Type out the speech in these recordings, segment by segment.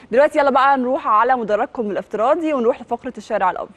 دلوقتي يلا بقى نروح على مدرجكم الافتراضي ونروح لفقره الشارع الابيض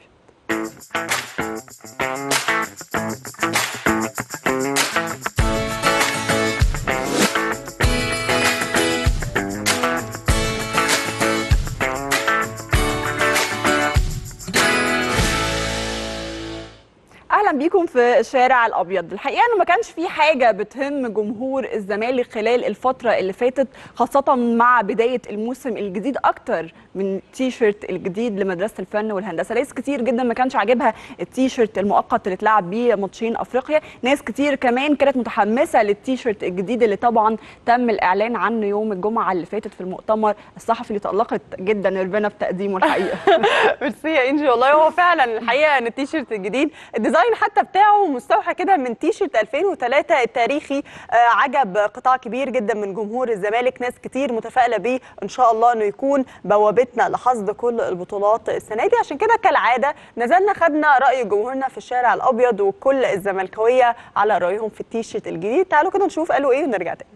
اهلا بيكم في الشارع الابيض الحقيقه انه ما كانش في حاجه بتهم جمهور الزمالك خلال الفتره اللي فاتت خاصه مع بدايه الموسم الجديد اكتر من تي شيرت الجديد لمدرسه الفن والهندسه ناس كتير جدا ما كانش عاجبها التي شيرت المؤقت اللي اتلعب بيه ماتشين افريقيا ناس كتير كمان كانت متحمسه للتي شيرت الجديد اللي طبعا تم الاعلان عنه يوم الجمعه اللي فاتت في المؤتمر الصحفي اللي تالقت جدا نيرفانا في تقديمه الحقيقه ميرسي يا انجي والله هو فعلا الحقيقه ان التيشيرت الجديد الديزاين حتى بتاعه مستوحى كده من تيشيرت 2003 التاريخي آه عجب قطاع كبير جدا من جمهور الزمالك ناس كتير متفائله بيه ان شاء الله انه يكون بوابتنا لحصد كل البطولات السنه دي عشان كده كالعاده نزلنا خدنا راي جمهورنا في الشارع الابيض وكل الزملكاويه على رايهم في التيشيرت الجديد تعالوا كده نشوف قالوا ايه ونرجع تاني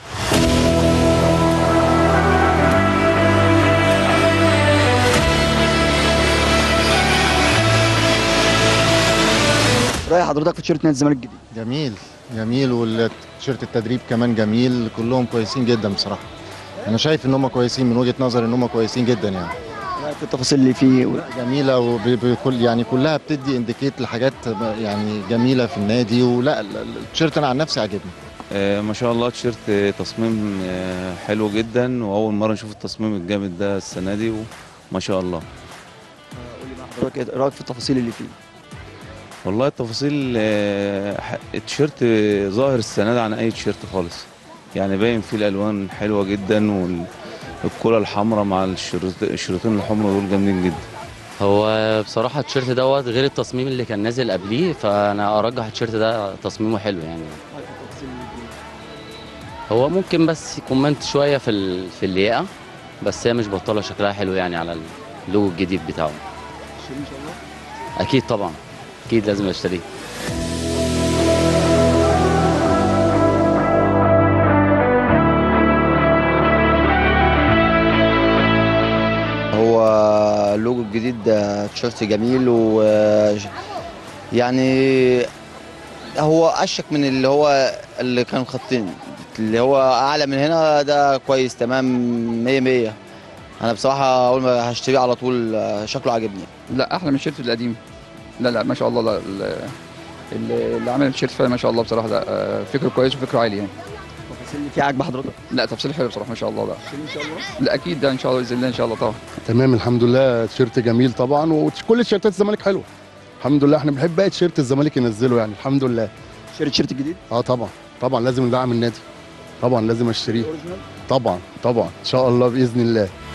راي حضرتك في تيشيرت نادي الزمالك الجديد جميل جميل والتيشيرت التدريب كمان جميل كلهم كويسين جدا بصراحه انا شايف ان هم كويسين من وجهه نظري ان هم كويسين جدا يعني رايك في التفاصيل اللي فيه و... جميله وبكل يعني كلها بتدي انديكيت لحاجات يعني جميله في النادي ولا ال- ال- التيشيرت انا عن نفسي عاجبني آه، ما شاء الله تيشيرت آه، تصميم آه، حلو جدا واول مره نشوف التصميم الجامد ده السنه دي وما شاء الله قول لي بقى حضرتك إيه رايك في التفاصيل اللي فيه والله التفاصيل آه، ح- التيشيرت آه، ظاهر السنه دي عن اي تيشيرت خالص يعني باين فيه الالوان حلوه جدا والكولا الحمراء مع الشريط- الشريطين الحمراء دول جامدين جدا هو بصراحة التيشيرت دوت غير التصميم اللي كان نازل قبليه فأنا أرجح التيشيرت ده تصميمه حلو يعني هو ممكن بس كومنت شوية في ال... في اللياقة بس هي مش بطالة شكلها حلو يعني على اللوجو الجديد بتاعه ان شاء الله أكيد طبعا أكيد لازم أشتريه هو اللوجو الجديد ده تيشيرت جميل و يعني هو اشك من اللي هو اللي كان خطين اللي هو اعلى من هنا ده كويس تمام 100 100 انا بصراحه اول ما هشتريه على طول شكله عاجبني لا احلى من الشيرت القديم لا لا ما شاء الله لا ال- اللي اللي عمل التيشيرت فعلا ما شاء الله بصراحه لا آه، فكره كويس وفكره عالي يعني التفاصيل اللي فيه عاجبه حضرتك لا تفصيل حلو بصراحه ما شاء الله لا ان شاء الله لا اكيد ده ان شاء الله باذن الله ان شاء الله طبعا تمام الحمد لله تيشيرت جميل طبعا وكل تيشيرتات الزمالك حلوه الحمد لله احنا بنحب اي تيشيرت الزمالك ينزله يعني الحمد لله شاري تيشيرت الجديد اه طبعا طبعا لازم ندعم النادي طبعا لازم اشتريه اوريجينال طبعا طبعا ان شاء الله باذن الله